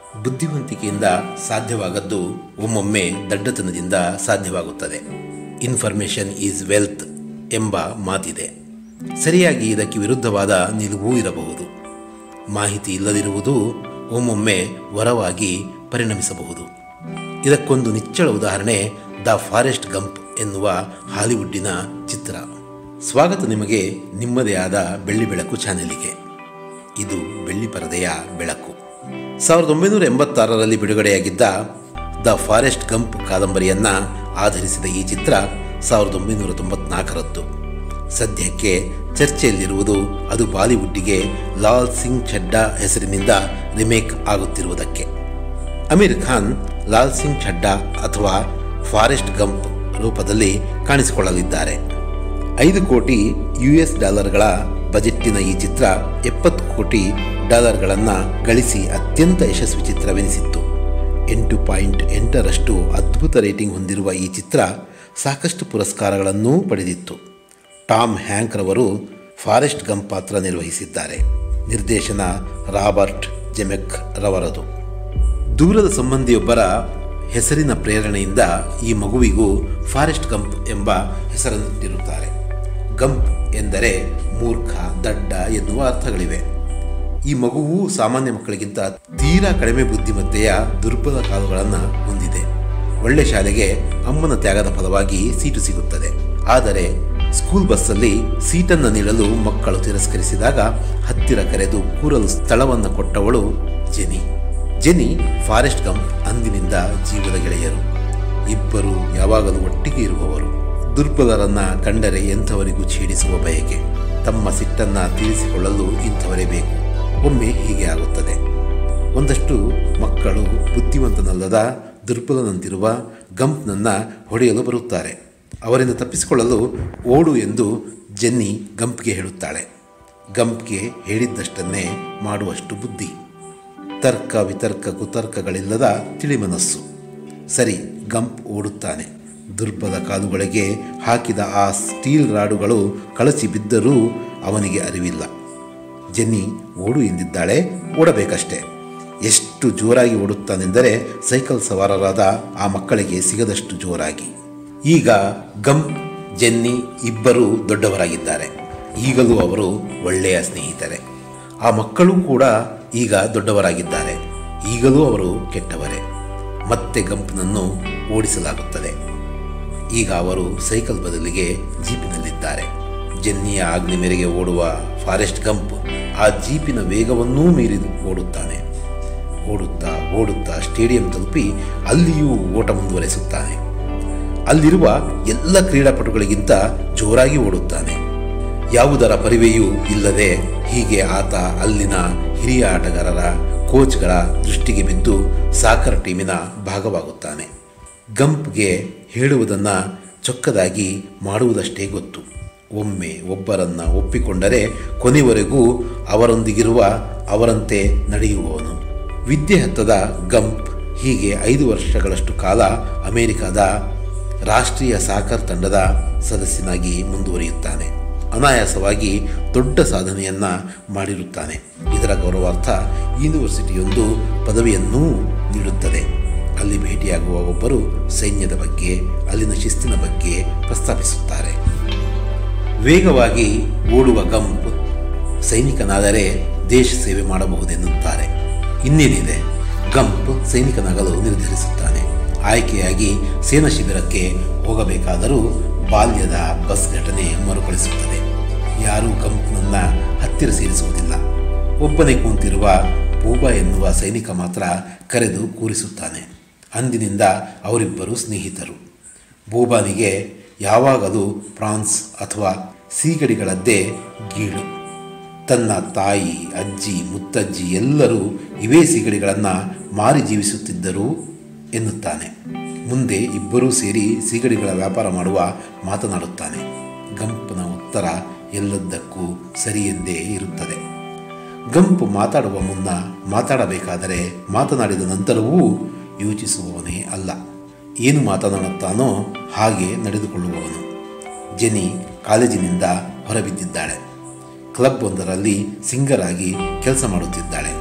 ಬುದ್ಧಿವಂತಿಕೆಯಿಂದ ಸಾಧ್ಯವಾಗದ್ದು ಒಮ್ಮೊಮ್ಮೆ ದಡ್ಡತನದಿಂದ ಸಾಧ್ಯವಾಗುತ್ತದೆ ಇನ್ಫಾರ್ಮೇಷನ್ ಈಸ್ ವೆಲ್ತ್ ಎಂಬ ಮಾತಿದೆ ಸರಿಯಾಗಿ ಇದಕ್ಕೆ ವಿರುದ್ಧವಾದ ನಿಲುವೂ ಇರಬಹುದು ಮಾಹಿತಿ ಇಲ್ಲದಿರುವುದು ಒಮ್ಮೊಮ್ಮೆ ವರವಾಗಿ ಪರಿಣಮಿಸಬಹುದು ಇದಕ್ಕೊಂದು ನಿಚ್ಚಳ ಉದಾಹರಣೆ ದ ಫಾರೆಸ್ಟ್ ಗಂಪ್ ಎನ್ನುವ ಹಾಲಿವುಡ್ಡಿನ ಚಿತ್ರ ಸ್ವಾಗತ ನಿಮಗೆ ನಿಮ್ಮದೇ ಆದ ಬೆಳ್ಳಿ ಬೆಳಕು ಚಾನೆಲಿಗೆ ಇದು ಬೆಳ್ಳಿ ಪರದೆಯ ಬೆಳಕು ಸಾವಿರದ ಒಂಬೈನೂರ ಎಂಬತ್ತಾರರಲ್ಲಿ ಬಿಡುಗಡೆಯಾಗಿದ್ದ ದ ಫಾರೆಸ್ಟ್ ಗಂಪ್ ಕಾದಂಬರಿಯನ್ನು ಆಧರಿಸಿದ ಈ ಚಿತ್ರ ಸಾವಿರದ ಒಂಬೈನೂರ ತೊಂಬತ್ನಾಲ್ಕರದ್ದು ಸದ್ಯಕ್ಕೆ ಚರ್ಚೆಯಲ್ಲಿರುವುದು ಅದು ಬಾಲಿವುಡ್ಡಿಗೆ ಲಾಲ್ ಸಿಂಗ್ ಛಡ್ಡಾ ಹೆಸರಿನಿಂದ ರಿಮೇಕ್ ಆಗುತ್ತಿರುವುದಕ್ಕೆ ಅಮೀರ್ ಖಾನ್ ಲಾಲ್ ಸಿಂಗ್ ಛಡ್ಡಾ ಅಥವಾ ಫಾರೆಸ್ಟ್ ಗಂಪ್ ರೂಪದಲ್ಲಿ ಕಾಣಿಸಿಕೊಳ್ಳಲಿದ್ದಾರೆ ಐದು ಕೋಟಿ ಯು ಎಸ್ ಡಾಲರ್ಗಳ ಬಜೆಟ್ಟಿನ ಈ ಚಿತ್ರ ಎಪ್ಪತ್ತು ಕೋಟಿ ಡಾಲರ್ಗಳನ್ನು ಗಳಿಸಿ ಅತ್ಯಂತ ಯಶಸ್ವಿ ಚಿತ್ರವೆನಿಸಿತ್ತು ಎಂಟು ಪಾಯಿಂಟ್ ಎಂಟರಷ್ಟು ಅದ್ಭುತ ರೇಟಿಂಗ್ ಹೊಂದಿರುವ ಈ ಚಿತ್ರ ಸಾಕಷ್ಟು ಪುರಸ್ಕಾರಗಳನ್ನೂ ಪಡೆದಿತ್ತು ಟಾಮ್ ಹ್ಯಾಂಕ್ ರವರು ಫಾರೆಸ್ಟ್ ಗಂಪ್ ಪಾತ್ರ ನಿರ್ವಹಿಸಿದ್ದಾರೆ ನಿರ್ದೇಶನ ರಾಬರ್ಟ್ ಜೆಮೆಕ್ ರವರದು ದೂರದ ಸಂಬಂಧಿಯೊಬ್ಬರ ಹೆಸರಿನ ಪ್ರೇರಣೆಯಿಂದ ಈ ಮಗುವಿಗೂ ಫಾರೆಸ್ಟ್ ಗಂಪ್ ಎಂಬ ಹೆಸರನ್ನಿಟ್ಟಿರುತ್ತಾರೆ ಗಂಪ್ ಎಂದರೆ ಮೂರ್ಖ ದಡ್ಡ ಎನ್ನುವ ಅರ್ಥಗಳಿವೆ ಈ ಮಗುವು ಸಾಮಾನ್ಯ ಮಕ್ಕಳಿಗಿಂತ ತೀರಾ ಕಡಿಮೆ ಬುದ್ಧಿಮತ್ತೆಯ ದುರ್ಬಲ ಕಾಲುಗಳನ್ನು ಹೊಂದಿದೆ ಒಳ್ಳೆ ಶಾಲೆಗೆ ಅಮ್ಮನ ತ್ಯಾಗದ ಫಲವಾಗಿ ಸೀಟು ಸಿಗುತ್ತದೆ ಆದರೆ ಸ್ಕೂಲ್ ಬಸ್ಸಲ್ಲಿ ಸೀಟನ್ನು ನೀಡಲು ಮಕ್ಕಳು ತಿರಸ್ಕರಿಸಿದಾಗ ಹತ್ತಿರ ಕರೆದು ಕೂರಲು ಸ್ಥಳವನ್ನು ಕೊಟ್ಟವಳು ಜೆನಿ ಜೆನಿ ಫಾರೆಸ್ಟ್ ಗಂಪ್ ಅಂದಿನಿಂದ ಜೀವದ ಗೆಳೆಯರು ಇಬ್ಬರು ಯಾವಾಗಲೂ ಒಟ್ಟಿಗೆ ಇರುವವರು ದುರ್ಬಲರನ್ನ ಕಂಡರೆ ಎಂಥವರಿಗೂ ಛೇಡಿಸುವ ಬಯಕೆ ತಮ್ಮ ಸಿಟ್ಟನ್ನು ತೀರಿಸಿಕೊಳ್ಳಲು ಇಂಥವರೇ ಬೇಕು ಒಮ್ಮೆ ಹೀಗೆ ಆಗುತ್ತದೆ ಒಂದಷ್ಟು ಮಕ್ಕಳು ಬುದ್ಧಿವಂತನಲ್ಲದ ದುರ್ಬಲನಂತಿರುವ ಗಂಪ್ನನ್ನು ಹೊಡೆಯಲು ಬರುತ್ತಾರೆ ಅವರಿಂದ ತಪ್ಪಿಸಿಕೊಳ್ಳಲು ಓಡು ಎಂದು ಜೆನ್ನಿ ಗಂಪ್ಗೆ ಹೇಳುತ್ತಾಳೆ ಗಂಪ್ಗೆ ಹೇಳಿದ್ದಷ್ಟನ್ನೇ ಮಾಡುವಷ್ಟು ಬುದ್ಧಿ ತರ್ಕ ವಿತರ್ಕ ಕುತರ್ಕಗಳಿಲ್ಲದ ತಿಳಿಮನಸ್ಸು ಸರಿ ಗಂಪ್ ಓಡುತ್ತಾನೆ ದುರ್ಬಲ ಕಾಲುಗಳಿಗೆ ಹಾಕಿದ ಆ ಸ್ಟೀಲ್ ರಾಡುಗಳು ಕಳಚಿ ಬಿದ್ದರೂ ಅವನಿಗೆ ಅರಿವಿಲ್ಲ ಜೆನ್ನಿ ಓಡು ಎಂದಿದ್ದಾಳೆ ಓಡಬೇಕಷ್ಟೆ ಎಷ್ಟು ಜೋರಾಗಿ ಓಡುತ್ತಾನೆಂದರೆ ಸೈಕಲ್ ಸವಾರರಾದ ಆ ಮಕ್ಕಳಿಗೆ ಸಿಗದಷ್ಟು ಜೋರಾಗಿ ಈಗ ಗಂಪ್ ಜೆನ್ನಿ ಇಬ್ಬರೂ ದೊಡ್ಡವರಾಗಿದ್ದಾರೆ ಈಗಲೂ ಅವರು ಒಳ್ಳೆಯ ಸ್ನೇಹಿತರೆ ಆ ಮಕ್ಕಳು ಕೂಡ ಈಗ ದೊಡ್ಡವರಾಗಿದ್ದಾರೆ ಈಗಲೂ ಅವರು ಕೆಟ್ಟವರೇ ಮತ್ತೆ ಗಂಪ್ನನ್ನು ಓಡಿಸಲಾಗುತ್ತದೆ ಈಗ ಅವರು ಸೈಕಲ್ ಬದಲಿಗೆ ಜೀಪಿನಲ್ಲಿದ್ದಾರೆ ಜೆನ್ನಿಯ ಆಜ್ಞೆ ಮೇರೆಗೆ ಓಡುವ ಫಾರೆಸ್ಟ್ ಗಂಪ್ ಆ ಜೀಪಿನ ವೇಗವನ್ನೂ ಮೀರಿ ಓಡುತ್ತಾನೆ ಓಡುತ್ತಾ ಓಡುತ್ತಾ ಸ್ಟೇಡಿಯಂ ತಲುಪಿ ಅಲ್ಲಿಯೂ ಓಟ ಮುಂದುವರೆಸುತ್ತಾನೆ ಅಲ್ಲಿರುವ ಎಲ್ಲ ಕ್ರೀಡಾಪಟುಗಳಿಗಿಂತ ಜೋರಾಗಿ ಓಡುತ್ತಾನೆ ಯಾವುದರ ಪರಿವೆಯೂ ಇಲ್ಲದೆ ಹೀಗೆ ಆತ ಅಲ್ಲಿನ ಹಿರಿಯ ಆಟಗಾರರ ಕೋಚ್ಗಳ ದೃಷ್ಟಿಗೆ ಬಿದ್ದು ಸಾಕರ್ ಟೀಮಿನ ಭಾಗವಾಗುತ್ತಾನೆ ಗಂಪ್ಗೆ ಹೇಳುವುದನ್ನು ಚೊಕ್ಕದಾಗಿ ಮಾಡುವುದಷ್ಟೇ ಗೊತ್ತು ಒಮ್ಮೆ ಒಬ್ಬರನ್ನು ಒಪ್ಪಿಕೊಂಡರೆ ಕೊನೆವರೆಗೂ ಅವರೊಂದಿಗಿರುವ ಅವರಂತೆ ನಡೆಯುವವನು ವಿದ್ಯೆ ಹತ್ತದ ಗಂಪ್ ಹೀಗೆ ಐದು ವರ್ಷಗಳಷ್ಟು ಕಾಲ ಅಮೆರಿಕದ ರಾಷ್ಟ್ರೀಯ ಸಾಕರ್ ತಂಡದ ಸದಸ್ಯನಾಗಿ ಮುಂದುವರಿಯುತ್ತಾನೆ ಅನಾಯಾಸವಾಗಿ ದೊಡ್ಡ ಸಾಧನೆಯನ್ನ ಮಾಡಿರುತ್ತಾನೆ ಇದರ ಗೌರವಾರ್ಥ ಯೂನಿವರ್ಸಿಟಿಯೊಂದು ಪದವಿಯನ್ನೂ ನೀಡುತ್ತದೆ ಅಲ್ಲಿ ಭೇಟಿಯಾಗುವ ಒಬ್ಬರು ಸೈನ್ಯದ ಬಗ್ಗೆ ಅಲ್ಲಿನ ಶಿಸ್ತಿನ ಬಗ್ಗೆ ಪ್ರಸ್ತಾಪಿಸುತ್ತಾರೆ ವೇಗವಾಗಿ ಓಡುವ ಗಂಪ್ ಸೈನಿಕನಾದರೆ ದೇಶ ಸೇವೆ ಮಾಡಬಹುದೆನ್ನುತ್ತಾರೆ ಇನ್ನೇನಿದೆ ಗಂಪ್ ಸೈನಿಕನಾಗಲು ನಿರ್ಧರಿಸುತ್ತಾನೆ ಆಯ್ಕೆಯಾಗಿ ಸೇನಾ ಶಿಬಿರಕ್ಕೆ ಹೋಗಬೇಕಾದರೂ ಬಾಲ್ಯದ ಬಸ್ ಘಟನೆ ಮರುಕಳಿಸುತ್ತದೆ ಯಾರೂ ಗಂಪ್ನನ್ನ ಹತ್ತಿರ ಸೇರಿಸುವುದಿಲ್ಲ ಒಬ್ಬನೇ ಕೂತಿರುವ ಬೂಬಾ ಎನ್ನುವ ಸೈನಿಕ ಮಾತ್ರ ಕರೆದು ಕೂರಿಸುತ್ತಾನೆ ಅಂದಿನಿಂದ ಅವರಿಬ್ಬರು ಸ್ನೇಹಿತರು ಬೂಬಾನಿಗೆ ಯಾವಾಗಲೂ ಪ್ರಾನ್ಸ್ ಅಥವಾ ಸೀಗಡಿಗಳದ್ದೇ ಗೀಳು ತನ್ನ ತಾಯಿ ಅಜ್ಜಿ ಮುತ್ತಜ್ಜಿ ಎಲ್ಲರೂ ಇವೇ ಸೀಗಡಿಗಳನ್ನು ಮಾರಿ ಜೀವಿಸುತ್ತಿದ್ದರು ಎನ್ನುತ್ತಾನೆ ಮುಂದೆ ಇಬ್ಬರೂ ಸೇರಿ ಸೀಗಡಿಗಳ ವ್ಯಾಪಾರ ಮಾಡುವ ಮಾತನಾಡುತ್ತಾನೆ ಗಂಪನ ಉತ್ತರ ಎಲ್ಲದಕ್ಕೂ ಸರಿಯೆಂದೇ ಇರುತ್ತದೆ ಗಂಪು ಮಾತಾಡುವ ಮುನ್ನ ಮಾತಾಡಬೇಕಾದರೆ ಮಾತನಾಡಿದ ನಂತರವೂ ಯೋಚಿಸುವವನೇ ಅಲ್ಲ ಏನು ಮಾತನಾಡುತ್ತಾನೋ ಹಾಗೆ ನಡೆದುಕೊಳ್ಳುವವನು ಜೆನಿ ಕಾಲೇಜಿನಿಂದ ಹೊರಬಿದ್ದಿದ್ದಾಳೆ ಕ್ಲಬ್ ಒಂದರಲ್ಲಿ ಸಿಂಗರ್ ಆಗಿ ಕೆಲಸ ಮಾಡುತ್ತಿದ್ದಾಳೆ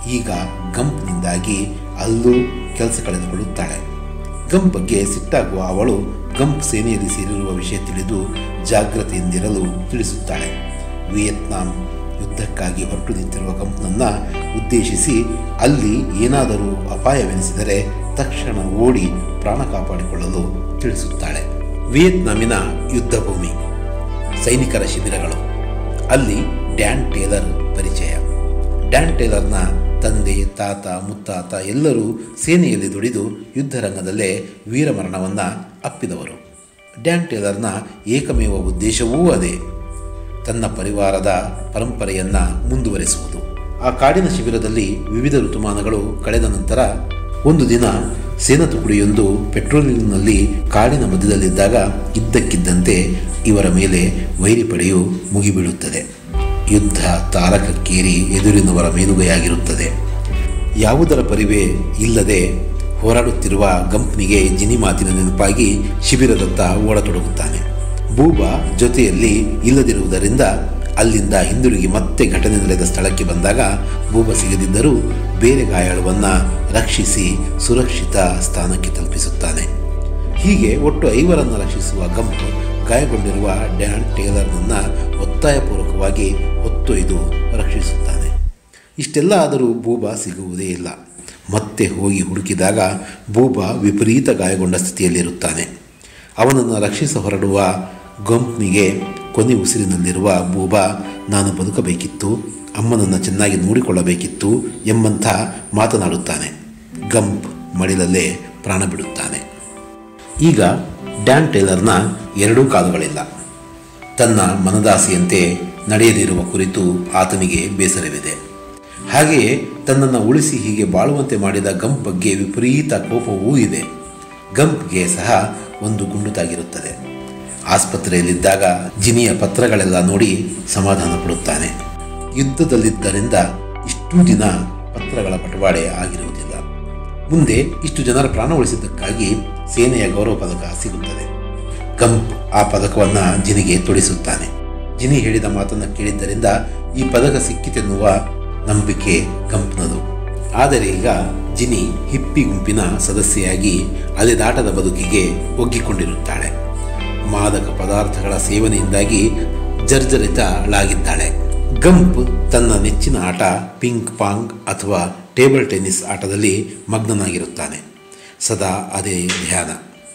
ಈಗ ಗಂಪ್ನಿಂದಾಗಿ ಅಲ್ಲೂ ಕೆಲಸ ಕಳೆದುಕೊಳ್ಳುತ್ತಾಳೆ ಗಂಪ್ ಬಗ್ಗೆ ಸಿಟ್ಟಾಗುವ ಅವಳು ಗಂಪ್ ಸೇನೆಯಲ್ಲಿ ಸೇರಿರುವ ವಿಷಯ ತಿಳಿದು ಜಾಗ್ರತೆಯಿಂದಿರಲು ತಿಳಿಸುತ್ತಾಳೆ ವಿಯೆಟ್ನಾಂ ಯುದ್ಧಕ್ಕಾಗಿ ಹೊರಟು ನಿಂತಿರುವ ಗಂಪ್ನನ್ನು ಉದ್ದೇಶಿಸಿ ಅಲ್ಲಿ ಏನಾದರೂ ಅಪಾಯವೆನಿಸಿದರೆ ತಕ್ಷಣ ಓಡಿ ಪ್ರಾಣ ಕಾಪಾಡಿಕೊಳ್ಳಲು ತಿಳಿಸುತ್ತಾಳೆ ವಿಯೆಟ್ನಾಮಿನ ಯುದ್ಧ ಭೂಮಿ ಸೈನಿಕರ ಶಿಬಿರಗಳು ಅಲ್ಲಿ ಡ್ಯಾನ್ ಟೇಲರ್ ಪರಿಚಯ ಡ್ಯಾನ್ ಟೇಲರ್ನ ತಂದೆ ತಾತ ಮುತ್ತಾತ ಎಲ್ಲರೂ ಸೇನೆಯಲ್ಲಿ ದುಡಿದು ಯುದ್ಧರಂಗದಲ್ಲೇ ವೀರಮರಣವನ್ನು ಅಪ್ಪಿದವರು ಡ್ಯಾನ್ ಟೇಲರ್ನ ಏಕಮೇವ ಉದ್ದೇಶವೂ ಅದೇ ತನ್ನ ಪರಿವಾರದ ಪರಂಪರೆಯನ್ನು ಮುಂದುವರೆಸುವುದು ಆ ಕಾಡಿನ ಶಿಬಿರದಲ್ಲಿ ವಿವಿಧ ಋತುಮಾನಗಳು ಕಳೆದ ನಂತರ ಒಂದು ದಿನ ಸೇನಾ ತುಕಡಿಯೊಂದು ಪೆಟ್ರೋಲಿಂಗ್ನಲ್ಲಿ ಕಾಡಿನ ಮಧ್ಯದಲ್ಲಿದ್ದಾಗ ಇದ್ದಕ್ಕಿದ್ದಂತೆ ಇವರ ಮೇಲೆ ವೈರಿ ಪಡೆಯು ಮುಗಿಬೀಳುತ್ತದೆ ಯುದ್ಧ ತಾರಕಕ್ಕೇರಿ ಎದುರಿನವರ ಮೇಲುಗೈಯಾಗಿರುತ್ತದೆ ಯಾವುದರ ಪರಿವೇ ಇಲ್ಲದೆ ಹೋರಾಡುತ್ತಿರುವ ಗಂಪ್ನಿಗೆ ಜಿನಿ ಮಾತಿನ ನೆನಪಾಗಿ ಶಿಬಿರದತ್ತ ಓಡತೊಡಗುತ್ತಾನೆ ಬೂಬ ಜೊತೆಯಲ್ಲಿ ಇಲ್ಲದಿರುವುದರಿಂದ ಅಲ್ಲಿಂದ ಹಿಂದಿರುಗಿ ಮತ್ತೆ ಘಟನೆ ನಡೆದ ಸ್ಥಳಕ್ಕೆ ಬಂದಾಗ ಬೂಬ ಸಿಗದಿದ್ದರೂ ಬೇರೆ ಗಾಯಾಳುವನ್ನು ರಕ್ಷಿಸಿ ಸುರಕ್ಷಿತ ಸ್ಥಾನಕ್ಕೆ ತಲುಪಿಸುತ್ತಾನೆ ಹೀಗೆ ಒಟ್ಟು ಐವರನ್ನು ರಕ್ಷಿಸುವ ಗಂಪ್ ಗಾಯಗೊಂಡಿರುವ ಡ್ಯಾನ್ ಟೇಲರ್ನನ್ನು ಒತ್ತಾಯಪೂರ್ವಕವಾಗಿ ಹೊತ್ತೊಯ್ದು ರಕ್ಷಿಸುತ್ತಾನೆ ಇಷ್ಟೆಲ್ಲ ಆದರೂ ಬೂಬಾ ಸಿಗುವುದೇ ಇಲ್ಲ ಮತ್ತೆ ಹೋಗಿ ಹುಡುಕಿದಾಗ ಬೂಬಾ ವಿಪರೀತ ಗಾಯಗೊಂಡ ಸ್ಥಿತಿಯಲ್ಲಿರುತ್ತಾನೆ ಅವನನ್ನು ರಕ್ಷಿಸ ಹೊರಡುವ ಗಂಪ್ನಿಗೆ ಕೊನೆ ಉಸಿರಿನಲ್ಲಿರುವ ಬೂಬಾ ನಾನು ಬದುಕಬೇಕಿತ್ತು ಅಮ್ಮನನ್ನು ಚೆನ್ನಾಗಿ ನೋಡಿಕೊಳ್ಳಬೇಕಿತ್ತು ಎಂಬಂಥ ಮಾತನಾಡುತ್ತಾನೆ ಗಂಪ್ ಮಡಿಲಲ್ಲೇ ಪ್ರಾಣ ಬಿಡುತ್ತಾನೆ ಈಗ ಡ್ಯಾನ್ ಟೇಲರ್ನ ಎರಡೂ ಕಾಲುಗಳಿಲ್ಲ ತನ್ನ ಮನದಾಸೆಯಂತೆ ನಡೆಯದಿರುವ ಕುರಿತು ಆತನಿಗೆ ಬೇಸರವಿದೆ ಹಾಗೆಯೇ ತನ್ನನ್ನು ಉಳಿಸಿ ಹೀಗೆ ಬಾಳುವಂತೆ ಮಾಡಿದ ಗಂಪ್ ಬಗ್ಗೆ ವಿಪರೀತ ಕೋಪವೂ ಇದೆ ಗಂಪ್ಗೆ ಸಹ ಒಂದು ಗುಂಡುತಾಗಿರುತ್ತದೆ ಆಸ್ಪತ್ರೆಯಲ್ಲಿದ್ದಾಗ ಜಿನಿಯ ಪತ್ರಗಳೆಲ್ಲ ನೋಡಿ ಸಮಾಧಾನ ಪಡುತ್ತಾನೆ ಯುದ್ಧದಲ್ಲಿದ್ದರಿಂದ ಇಷ್ಟೂ ದಿನ ಪತ್ರಗಳ ಪಟವಾಡೆ ಆಗಿರುವುದಿಲ್ಲ ಮುಂದೆ ಇಷ್ಟು ಜನರ ಪ್ರಾಣ ಉಳಿಸಿದ್ದಕ್ಕಾಗಿ ಸೇನೆಯ ಗೌರವ ಪದಕ ಸಿಗುತ್ತದೆ ಗಂಪ್ ಆ ಪದಕವನ್ನು ಜಿನಿಗೆ ತೊಡಿಸುತ್ತಾನೆ ಜಿನಿ ಹೇಳಿದ ಮಾತನ್ನು ಕೇಳಿದ್ದರಿಂದ ಈ ಪದಕ ಸಿಕ್ಕಿತೆನ್ನುವ ನಂಬಿಕೆ ಗಂಪ್ನದು ಆದರೆ ಈಗ ಜಿನಿ ಹಿಪ್ಪಿ ಗುಂಪಿನ ಸದಸ್ಯೆಯಾಗಿ ಅಲೆದಾಟದ ಬದುಕಿಗೆ ಒಗ್ಗಿಕೊಂಡಿರುತ್ತಾಳೆ ಮಾದಕ ಪದಾರ್ಥಗಳ ಸೇವನೆಯಿಂದಾಗಿ ಜರ್ಜರಿತಳಾಗಿದ್ದಾಳೆ ಗಂಪ್ ತನ್ನ ನೆಚ್ಚಿನ ಆಟ ಪಿಂಕ್ ಪಾಂಗ್ ಅಥವಾ ಟೇಬಲ್ ಟೆನ್ನಿಸ್ ಆಟದಲ್ಲಿ ಮಗ್ನನಾಗಿರುತ್ತಾನೆ ಸದಾ ಅದೇ ಧ್ಯಾನ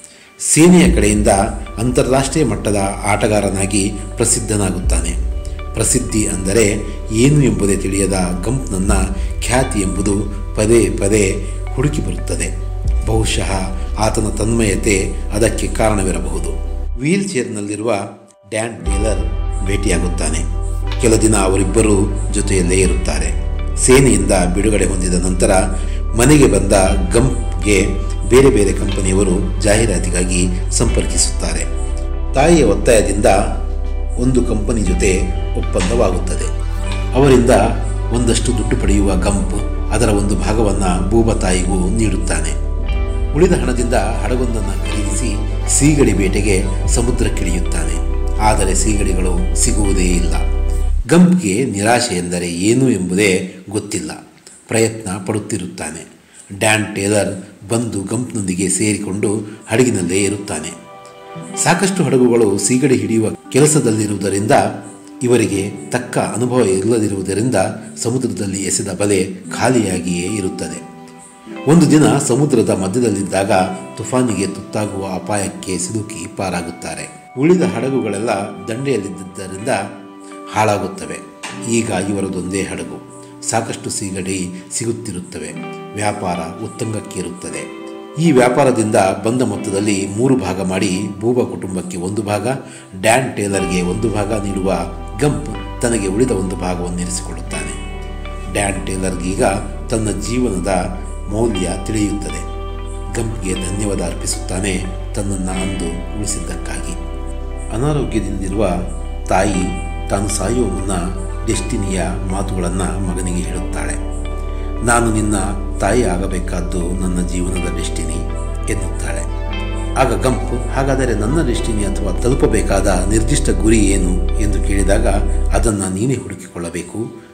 ಸೇನೆಯ ಕಡೆಯಿಂದ ಅಂತಾರಾಷ್ಟ್ರೀಯ ಮಟ್ಟದ ಆಟಗಾರನಾಗಿ ಪ್ರಸಿದ್ಧನಾಗುತ್ತಾನೆ ಪ್ರಸಿದ್ಧಿ ಅಂದರೆ ಏನು ಎಂಬುದೇ ತಿಳಿಯದ ಗಂಪ್ನನ್ನ ಖ್ಯಾತಿ ಎಂಬುದು ಪದೇ ಪದೇ ಹುಡುಕಿ ಬರುತ್ತದೆ ಬಹುಶಃ ಆತನ ತನ್ಮಯತೆ ಅದಕ್ಕೆ ಕಾರಣವಿರಬಹುದು ವೀಲ್ ಚೇರ್ನಲ್ಲಿರುವ ಡ್ಯಾನ್ ಟೇಲರ್ ಭೇಟಿಯಾಗುತ್ತಾನೆ ಕೆಲ ದಿನ ಅವರಿಬ್ಬರು ಜೊತೆಯಲ್ಲೇ ಇರುತ್ತಾರೆ ಸೇನೆಯಿಂದ ಬಿಡುಗಡೆ ಹೊಂದಿದ ನಂತರ ಮನೆಗೆ ಬಂದ ಗಂಪ್ಗೆ ಬೇರೆ ಬೇರೆ ಕಂಪನಿಯವರು ಜಾಹೀರಾತಿಗಾಗಿ ಸಂಪರ್ಕಿಸುತ್ತಾರೆ ತಾಯಿಯ ಒತ್ತಾಯದಿಂದ ಒಂದು ಕಂಪನಿ ಜೊತೆ ಒಪ್ಪಂದವಾಗುತ್ತದೆ ಅವರಿಂದ ಒಂದಷ್ಟು ದುಡ್ಡು ಪಡೆಯುವ ಗಂಪ್ ಅದರ ಒಂದು ಭಾಗವನ್ನು ಬೂಬ ತಾಯಿಗೂ ನೀಡುತ್ತಾನೆ ಉಳಿದ ಹಣದಿಂದ ಹಡಗೊಂದನ್ನು ಖರೀದಿಸಿ ಸೀಗಡಿ ಬೇಟೆಗೆ ಸಮುದ್ರಕ್ಕಿಳಿಯುತ್ತಾನೆ ಆದರೆ ಸೀಗಡಿಗಳು ಸಿಗುವುದೇ ಇಲ್ಲ ಗಂಪ್ಗೆ ನಿರಾಶೆ ಎಂದರೆ ಏನು ಎಂಬುದೇ ಗೊತ್ತಿಲ್ಲ ಪ್ರಯತ್ನ ಪಡುತ್ತಿರುತ್ತಾನೆ ಡ್ಯಾನ್ ಟೇಲರ್ ಬಂದು ಗಂಪ್ನೊಂದಿಗೆ ಸೇರಿಕೊಂಡು ಹಡಗಿನಲ್ಲೇ ಇರುತ್ತಾನೆ ಸಾಕಷ್ಟು ಹಡಗುಗಳು ಸೀಗಡಿ ಹಿಡಿಯುವ ಕೆಲಸದಲ್ಲಿರುವುದರಿಂದ ಇವರಿಗೆ ತಕ್ಕ ಅನುಭವ ಇಲ್ಲದಿರುವುದರಿಂದ ಸಮುದ್ರದಲ್ಲಿ ಎಸೆದ ಬಲೆ ಖಾಲಿಯಾಗಿಯೇ ಇರುತ್ತದೆ ಒಂದು ದಿನ ಸಮುದ್ರದ ಮಧ್ಯದಲ್ಲಿದ್ದಾಗ ತುಫಾನಿಗೆ ತುತ್ತಾಗುವ ಅಪಾಯಕ್ಕೆ ಸಿಲುಕಿ ಪಾರಾಗುತ್ತಾರೆ ಉಳಿದ ಹಡಗುಗಳೆಲ್ಲ ದಂಡೆಯಲ್ಲಿದ್ದರಿಂದ ಹಾಳಾಗುತ್ತವೆ ಈಗ ಇವರದೊಂದೇ ಹಡಗು ಸಾಕಷ್ಟು ಸೀಗಡಿ ಸಿಗುತ್ತಿರುತ್ತವೆ ವ್ಯಾಪಾರ ಉತ್ತುಂಗಕ್ಕೇರುತ್ತದೆ ಈ ವ್ಯಾಪಾರದಿಂದ ಬಂದ ಮೊತ್ತದಲ್ಲಿ ಮೂರು ಭಾಗ ಮಾಡಿ ಬೂಬ ಕುಟುಂಬಕ್ಕೆ ಒಂದು ಭಾಗ ಡ್ಯಾನ್ ಟೇಲರ್ಗೆ ಒಂದು ಭಾಗ ನೀಡುವ ಗಂಪ್ ತನಗೆ ಉಳಿದ ಒಂದು ಭಾಗವನ್ನು ಇರಿಸಿಕೊಳ್ಳುತ್ತಾನೆ ಡ್ಯಾನ್ ಟೇಲರ್ಗೀಗ ತನ್ನ ಜೀವನದ ಮೌಲ್ಯ ತಿಳಿಯುತ್ತದೆ ಗಂಪ್ಗೆ ಧನ್ಯವಾದ ಅರ್ಪಿಸುತ್ತಾನೆ ತನ್ನನ್ನು ಅಂದು ಉಳಿಸಿದ್ದಕ್ಕಾಗಿ ಅನಾರೋಗ್ಯದಿಂದಿರುವ ತಾಯಿ ತಾನು ಸಾಯುವ ಮುನ್ನ ಡೆಸ್ಟಿನಿಯ ಮಾತುಗಳನ್ನು ಮಗನಿಗೆ ಹೇಳುತ್ತಾಳೆ ನಾನು ನಿನ್ನ ತಾಯಿ ಆಗಬೇಕಾದ್ದು ನನ್ನ ಜೀವನದ ಡೆಸ್ಟಿನಿ ಎನ್ನುತ್ತಾಳೆ ಆಗ ಗಂಪ್ ಹಾಗಾದರೆ ನನ್ನ ಡೆಸ್ಟಿನಿ ಅಥವಾ ತಲುಪಬೇಕಾದ ನಿರ್ದಿಷ್ಟ ಗುರಿ ಏನು ಎಂದು ಕೇಳಿದಾಗ ಅದನ್ನು ನೀನೇ ಹುಡುಕಿಕೊಳ್ಳಬೇಕು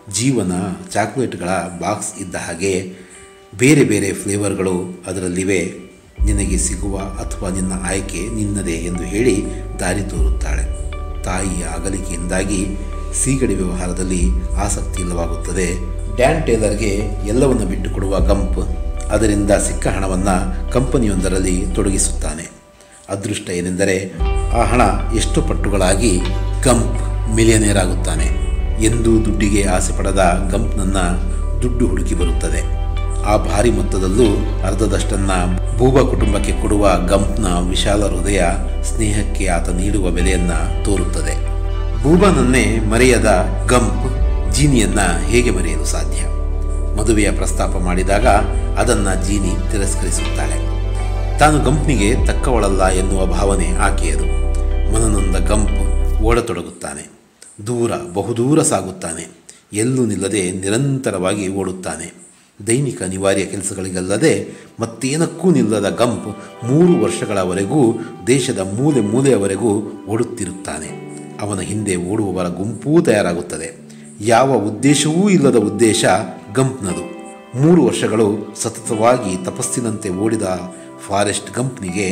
ಜೀವನ ಚಾಕ್ಲೇಟ್ಗಳ ಬಾಕ್ಸ್ ಇದ್ದ ಹಾಗೆ ಬೇರೆ ಬೇರೆ ಫ್ಲೇವರ್ಗಳು ಅದರಲ್ಲಿವೆ ನಿನಗೆ ಸಿಗುವ ಅಥವಾ ನಿನ್ನ ಆಯ್ಕೆ ನಿನ್ನದೇ ಎಂದು ಹೇಳಿ ದಾರಿ ತೋರುತ್ತಾಳೆ ತಾಯಿಯ ಅಗಲಿಕೆಯಿಂದಾಗಿ ಸೀಗಡಿ ವ್ಯವಹಾರದಲ್ಲಿ ಆಸಕ್ತಿ ಇಲ್ಲವಾಗುತ್ತದೆ ಡ್ಯಾನ್ ಟೇಲರ್ಗೆ ಎಲ್ಲವನ್ನು ಬಿಟ್ಟುಕೊಡುವ ಗಂಪ್ ಅದರಿಂದ ಸಿಕ್ಕ ಹಣವನ್ನು ಕಂಪನಿಯೊಂದರಲ್ಲಿ ತೊಡಗಿಸುತ್ತಾನೆ ಅದೃಷ್ಟ ಏನೆಂದರೆ ಆ ಹಣ ಎಷ್ಟು ಪಟ್ಟುಗಳಾಗಿ ಗಂಪ್ ಮಿಲಿಯನೇರ್ ಆಗುತ್ತಾನೆ ಎಂದೂ ದುಡ್ಡಿಗೆ ಆಸೆ ಪಡದ ಗಂಪ್ನನ್ನ ದುಡ್ಡು ಹುಡುಕಿ ಬರುತ್ತದೆ ಆ ಭಾರಿ ಮೊತ್ತದಲ್ಲೂ ಅರ್ಧದಷ್ಟನ್ನ ಭೂಬ ಕುಟುಂಬಕ್ಕೆ ಕೊಡುವ ಗಂಪ್ನ ವಿಶಾಲ ಹೃದಯ ಸ್ನೇಹಕ್ಕೆ ಆತ ನೀಡುವ ಬೆಲೆಯನ್ನ ತೋರುತ್ತದೆ ಭೂಬನನ್ನೇ ಮರೆಯದ ಗಂಪ್ ಜೀನಿಯನ್ನ ಹೇಗೆ ಮರೆಯಲು ಸಾಧ್ಯ ಮದುವೆಯ ಪ್ರಸ್ತಾಪ ಮಾಡಿದಾಗ ಅದನ್ನ ಜೀನಿ ತಿರಸ್ಕರಿಸುತ್ತಾಳೆ ತಾನು ಗಂಪ್ನಿಗೆ ತಕ್ಕವಳಲ್ಲ ಎನ್ನುವ ಭಾವನೆ ಆಕೆಯದು ಮನನೊಂದ ಗಂಪ್ ಓಡತೊಡಗುತ್ತಾನೆ ದೂರ ಬಹುದೂರ ಸಾಗುತ್ತಾನೆ ಎಲ್ಲೂ ನಿಲ್ಲದೆ ನಿರಂತರವಾಗಿ ಓಡುತ್ತಾನೆ ದೈನಿಕ ಅನಿವಾರ್ಯ ಕೆಲಸಗಳಿಗಲ್ಲದೆ ಮತ್ತೇನಕ್ಕೂ ನಿಲ್ಲದ ಗಂಪ್ ಮೂರು ವರ್ಷಗಳವರೆಗೂ ದೇಶದ ಮೂಲೆ ಮೂಲೆಯವರೆಗೂ ಓಡುತ್ತಿರುತ್ತಾನೆ ಅವನ ಹಿಂದೆ ಓಡುವವರ ಗುಂಪೂ ತಯಾರಾಗುತ್ತದೆ ಯಾವ ಉದ್ದೇಶವೂ ಇಲ್ಲದ ಉದ್ದೇಶ ಗಂಪ್ನದು ಮೂರು ವರ್ಷಗಳು ಸತತವಾಗಿ ತಪಸ್ಸಿನಂತೆ ಓಡಿದ ಫಾರೆಸ್ಟ್ ಗಂಪ್ನಿಗೆ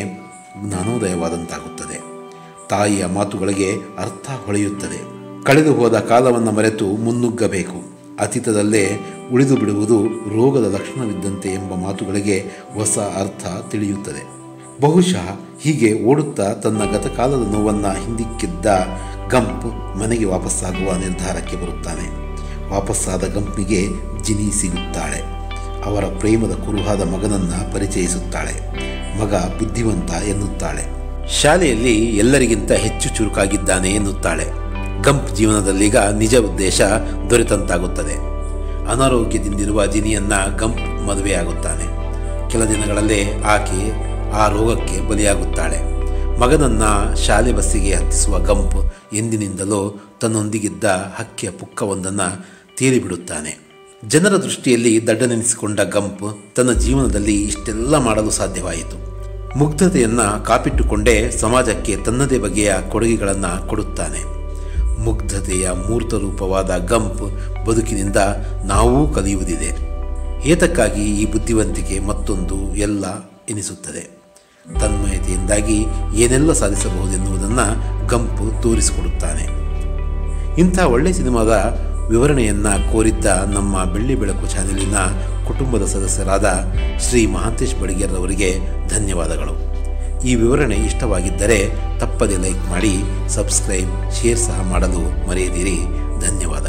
ಜ್ಞಾನೋದಯವಾದಂತಾಗುತ್ತದೆ ತಾಯಿಯ ಮಾತುಗಳಿಗೆ ಅರ್ಥ ಹೊಳೆಯುತ್ತದೆ ಕಳೆದು ಹೋದ ಕಾಲವನ್ನು ಮರೆತು ಮುನ್ನುಗ್ಗಬೇಕು ಅತೀತದಲ್ಲೇ ಉಳಿದು ಬಿಡುವುದು ರೋಗದ ಲಕ್ಷಣವಿದ್ದಂತೆ ಎಂಬ ಮಾತುಗಳಿಗೆ ಹೊಸ ಅರ್ಥ ತಿಳಿಯುತ್ತದೆ ಬಹುಶಃ ಹೀಗೆ ಓಡುತ್ತಾ ತನ್ನ ಗತಕಾಲದ ನೋವನ್ನು ಹಿಂದಿಕ್ಕಿದ್ದ ಗಂಪ್ ಮನೆಗೆ ವಾಪಸ್ಸಾಗುವ ನಿರ್ಧಾರಕ್ಕೆ ಬರುತ್ತಾನೆ ವಾಪಸ್ಸಾದ ಗಂಪ್ನಿಗೆ ಜಿನಿ ಸಿಗುತ್ತಾಳೆ ಅವರ ಪ್ರೇಮದ ಕುರುಹಾದ ಮಗನನ್ನ ಪರಿಚಯಿಸುತ್ತಾಳೆ ಮಗ ಬುದ್ಧಿವಂತ ಎನ್ನುತ್ತಾಳೆ ಶಾಲೆಯಲ್ಲಿ ಎಲ್ಲರಿಗಿಂತ ಹೆಚ್ಚು ಚುರುಕಾಗಿದ್ದಾನೆ ಎನ್ನುತ್ತಾಳೆ ಗಂಪ್ ಜೀವನದಲ್ಲೀಗ ನಿಜ ಉದ್ದೇಶ ದೊರೆತಂತಾಗುತ್ತದೆ ಅನಾರೋಗ್ಯದಿಂದಿರುವ ಜಿನಿಯನ್ನ ಗಂಪ್ ಮದುವೆಯಾಗುತ್ತಾನೆ ಕೆಲ ದಿನಗಳಲ್ಲೇ ಆಕೆ ಆ ರೋಗಕ್ಕೆ ಬಲಿಯಾಗುತ್ತಾಳೆ ಮಗನನ್ನ ಶಾಲೆ ಬಸ್ಸಿಗೆ ಹತ್ತಿಸುವ ಗಂಪ್ ಎಂದಿನಿಂದಲೂ ತನ್ನೊಂದಿಗಿದ್ದ ಹಕ್ಕಿಯ ಪುಕ್ಕವೊಂದನ್ನು ತೇಲಿಬಿಡುತ್ತಾನೆ ಜನರ ದೃಷ್ಟಿಯಲ್ಲಿ ದಡ್ಡನೆನಿಸಿಕೊಂಡ ಗಂಪ್ ತನ್ನ ಜೀವನದಲ್ಲಿ ಇಷ್ಟೆಲ್ಲ ಮಾಡಲು ಸಾಧ್ಯವಾಯಿತು ಮುಗ್ಧತೆಯನ್ನು ಕಾಪಿಟ್ಟುಕೊಂಡೇ ಸಮಾಜಕ್ಕೆ ತನ್ನದೇ ಬಗೆಯ ಕೊಡುಗೆಗಳನ್ನು ಕೊಡುತ್ತಾನೆ ಮುಗ್ಧತೆಯ ಮೂರ್ತ ರೂಪವಾದ ಗಂಪ್ ಬದುಕಿನಿಂದ ನಾವೂ ಕಲಿಯುವುದಿದೆ ಏತಕ್ಕಾಗಿ ಈ ಬುದ್ಧಿವಂತಿಕೆ ಮತ್ತೊಂದು ಎಲ್ಲ ಎನಿಸುತ್ತದೆ ತನ್ಮಯತೆಯಿಂದಾಗಿ ಏನೆಲ್ಲ ಸಾಧಿಸಬಹುದೆನ್ನುವುದನ್ನು ಗಂಪು ತೋರಿಸಿಕೊಡುತ್ತಾನೆ ಇಂಥ ಒಳ್ಳೆಯ ಸಿನಿಮಾದ ವಿವರಣೆಯನ್ನು ಕೋರಿದ್ದ ನಮ್ಮ ಬೆಳ್ಳಿ ಬೆಳಕು ಚಾನೆಲಿನ ಕುಟುಂಬದ ಸದಸ್ಯರಾದ ಶ್ರೀ ಮಹಾಂತೇಶ್ ಬಡಿಗೇರ್ ಅವರಿಗೆ ಧನ್ಯವಾದಗಳು ಈ ವಿವರಣೆ ಇಷ್ಟವಾಗಿದ್ದರೆ ತಪ್ಪದೆ ಲೈಕ್ ಮಾಡಿ ಸಬ್ಸ್ಕ್ರೈಬ್ ಶೇರ್ ಸಹ ಮಾಡಲು ಮರೆಯದಿರಿ ಧನ್ಯವಾದಗಳು